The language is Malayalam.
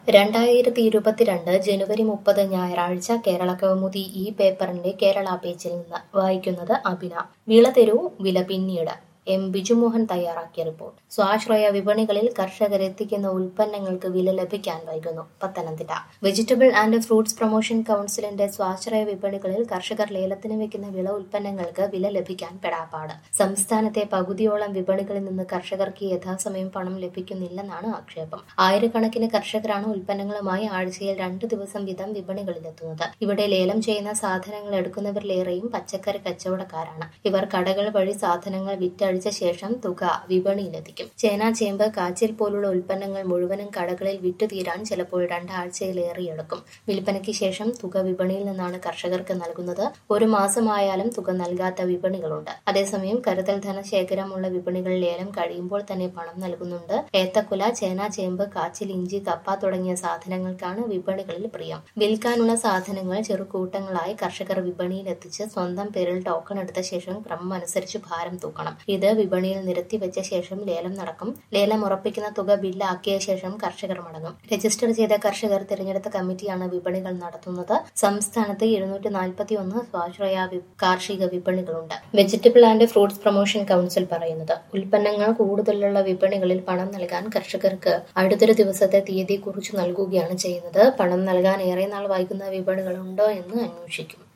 രണ്ടായിരത്തി ഇരുപത്തിരണ്ട് ജനുവരി മുപ്പത് ഞായറാഴ്ച കേരള കൗമുദി ഈ പേപ്പറിന്റെ കേരള പേജിൽ നിന്ന് വായിക്കുന്നത് അഭിന വിള തരൂ വില പിന്നീട് എം ബിജുമോഹൻ തയ്യാറാക്കിയ റിപ്പോർട്ട് സ്വാശ്രയ വിപണികളിൽ കർഷകരെത്തിക്കുന്ന ഉൽപ്പന്നങ്ങൾക്ക് വില ലഭിക്കാൻ വൈകുന്നു Pathanamthitta vegetable and fruits promotion കൗൺസിലിന്റെ സ്വാശ്രയ വിപണികളിൽ കർഷകർ ലേലത്തിന് വെക്കുന്ന വിള ഉൽപ്പന്നങ്ങൾക്ക് വില ലഭിക്കാൻ പെടാപ്പാട് സംസ്ഥാനത്തെ പകുതിയോളം വിപണികളിൽ നിന്ന് കർഷകർക്ക് യഥാസമയം പണം ലഭിക്കുന്നില്ലെന്നാണ് ആക്ഷേപം ആയിരക്കണക്കിന് കർഷകരാണ് ഉൽപ്പന്നങ്ങളുമായി ആഴ്ചയിൽ രണ്ട് ദിവസം വീതം വിപണികളിലെത്തുന്നത് ഇവിടെ ലേലം ചെയ്യുന്ന സാധനങ്ങൾ എടുക്കുന്നവരിലേറെയും പച്ചക്കറി കച്ചവടക്കാരാണ് ഇവർ കടകൾ വഴി സാധനങ്ങൾ വിറ്റഴിച്ച ശേഷം തുക വിപണിയിലെത്തിക്കും ചേന ചേമ്പ് കാച്ചിൽ പോലുള്ള ഉൽപ്പന്നങ്ങൾ മുഴുവനും കടകളിൽ വിറ്റുതീരാൻ ചിലപ്പോൾ രണ്ടാഴ്ചയിലേറെയെടുക്കും വിൽപ്പനയ്ക്ക് ശേഷം തുക വിപണിയിൽ നിന്നാണ് കർഷകർക്ക് നൽകുന്നത് ഒരു മാസമായാലും തുക നൽകാത്ത വിപണികളുണ്ട് അതേസമയം കരുതൽ ധനശേഖരമുള്ള വിപണികൾ ലേലം കഴിയുമ്പോൾ തന്നെ പണം നൽകുന്നുണ്ട് ഏത്തക്കുല ചേന ചേമ്പ് കാച്ചിൽ ഇഞ്ചി കപ്പ തുടങ്ങിയ സാധനങ്ങൾക്കാണ് വിപണികളിൽ പ്രിയം വിൽക്കാനുള്ള സാധനങ്ങൾ ചെറുകൂട്ടങ്ങളായി കർഷകർ വിപണിയിലെത്തിച്ച് സ്വന്തം പേരിൽ ടോക്കൺ എടുത്ത ശേഷം ക്രമം അനുസരിച്ച് ഭാരം തൂക്കണം ഇത് വിപണിയിൽ നിരത്തിവെച്ച ശേഷം ലേലം നടക്കും ലേലം ഉറപ്പിക്കുന്ന തുക ബില്ലാക്കിയ ശേഷം കർഷകർ മടങ്ങും രജിസ്റ്റർ ചെയ്ത കർഷകർ തിരഞ്ഞെടുത്ത കമ്മിറ്റിയാണ് വിപണികൾ നടത്തുന്നത് സംസ്ഥാനത്ത് ഇരുന്നൂറ്റി നാൽപ്പത്തി ഒന്ന് സ്വാശ്രയ വി- കാർഷിക വിപണികളുണ്ട് vegetable and fruits promotion council പറയുന്നത് ഉൽപ്പന്നങ്ങൾ കൂടുതലുള്ള വിപണികളിൽ പണം നൽകാൻ കർഷകർക്ക് അടുത്തൊരു ദിവസത്തെ തീയതി കുറിച്ച് നൽകുകയാണ് ചെയ്യുന്നത് പണം നൽകാൻ ഏറെ നാൾ വൈകുന്ന വിപണികളുണ്ടോ എന്ന് അന്വേഷിക്കും